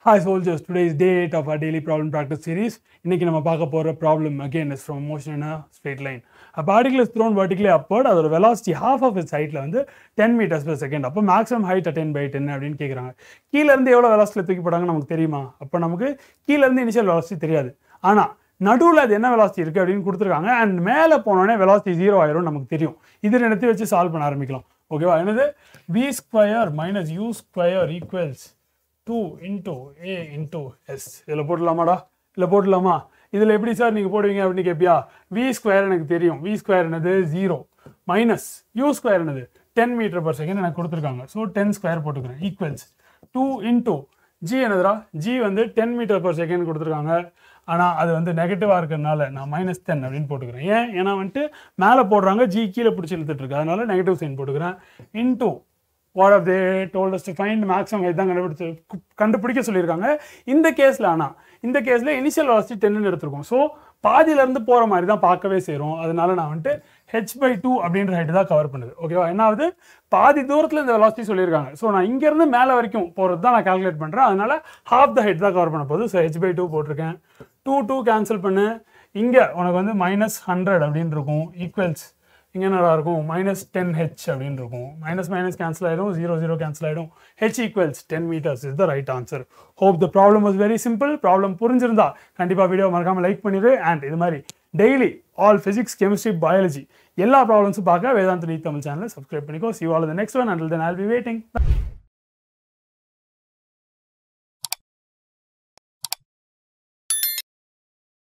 hi soldiers today is day eight of our daily problem practice series இன்னைக்கு நம்ம பார்க்க போகிற problem again is from motion in straight line a particle is thrown vertically upward அதோட velocity half of its heightல வந்து ten meters per second அப்போ maximum height attained by ten அப்படின்னு கேட்குறாங்க கீழ இருந்து எவ்வளோ வெலாசிட்டியில் தூக்கி போட்டாங்கன்னு நமக்கு தெரியுமா அப்போ நமக்கு கீழ இருந்து இனிஷியல் வெலாசிட்டி தெரியாது ஆனால் நடுவில் அது என்ன வெலாசிட்டி இருக்குது அப்படின்னு கொடுத்துருக்காங்க அண்ட் மேலே போனோடனே வெலாசிட்டி ஜீரோ ஆயிரும் நமக்கு தெரியும் இது ரெண்டுத்தையும் வச்சு சால்வ் பண்ண ஆரம்பிக்கலாம் ஓகேவா என்னது v square minus u square equals two into a into s இதில் போட்டுடலாமாடா இல்லை போட்டுடலாமா இதில் எப்படி சார் நீங்கள் போடுவீங்க அப்படின்னு கேட்பியா வி ஸ்கொயர் எனக்கு தெரியும் வி ஸ்கொயர் என்னது ஜீரோ மைனஸ் யூ ஸ்கொயர் என்னது டென் மீட்டர் பர் செகண்ட் எனக்கு கொடுத்துருக்காங்க ஸோ டென் ஸ்கொயர் போட்டுக்கிறேன் ஈக்குவல்ஸ் டூ இன்டூ ஜி என்னதுடா ஜி வந்து டென் மீட்டர் பர் செகண்ட் கொடுத்துருக்காங்க ஆனால் அது வந்து நெகட்டிவாக இருக்கிறதுனால நான் மைனஸ் டென் அப்படின்னு போட்டுக்கிறேன் ஏன் ஏன்னா வந்துட்டு மேலே போடுறாங்க ஜி கீழே பிடிச்சி இழுத்துட்டு இருக்கு அதனால நெகட்டிவ் சைன் போட்டுக்கிறேன் into what have they told to find maximum height தான் கண்டுபிடிச்சு கு- கண்டுபிடிக்க சொல்லியிருக்காங்க இந்த கேஸில் ஆனால் இந்த கேஸில் இனிஷியல் வெலாசிட்டி டென்னு எடுத்திருக்கோம் ஸோ பாதியிலேருந்து போகிற மாதிரி தான் பார்க்கவே செய்கிறோம் அதனால நான் வந்துட்டு ஹெச் பை டூ அப்படின்ற ஹைட் தான் கவர் பண்ணுது ஓகேவா என்ன ஆகுது பாதி தூரத்தில் இந்த வெலாசிட்டி சொல்லியிருக்காங்க ஸோ நான் இங்கேருந்து மேலே வரைக்கும் போகிறது தான் நான் கால்குலேட் பண்ணுறேன் அதனால ஹாஃப் த ஹைட் தான் கவர் பண்ண போகுது ஸோ ஹெச் பை டூ போட்டிருக்கேன் டூ டூ கேன்சல் பண்ணு இங்கே உனக்கு வந்து மைனஸ் ஹண்ட்ரட் அப்படின்னு இருக்கும் ஈக்குவல்ஸ் இங்கே என்னடா இருக்கும் மைனஸ் டென் ஹெச் அப்படின்னு இருக்கும் மைனஸ் மைனஸ் கேன்சல் ஆகிடும் ஜீரோ ஜீரோ கேன்சல் ஆகிடும் H equals ten metres is the right answer hope the problem was very simple problem புரிஞ்சிருந்தா கண்டிப்பாக வீடியோ மறக்காம லைக் பண்ணிடு அண்ட் இது மாதிரி daily all physics chemistry biology எல்லா ப்ராப்ளம்ஸும் பார்க்க வேதாந்த் நீ தமிழ் சேனலை சப்ஸ்கிரைப் பண்ணிக்கோ see all the next one until then I'll be waiting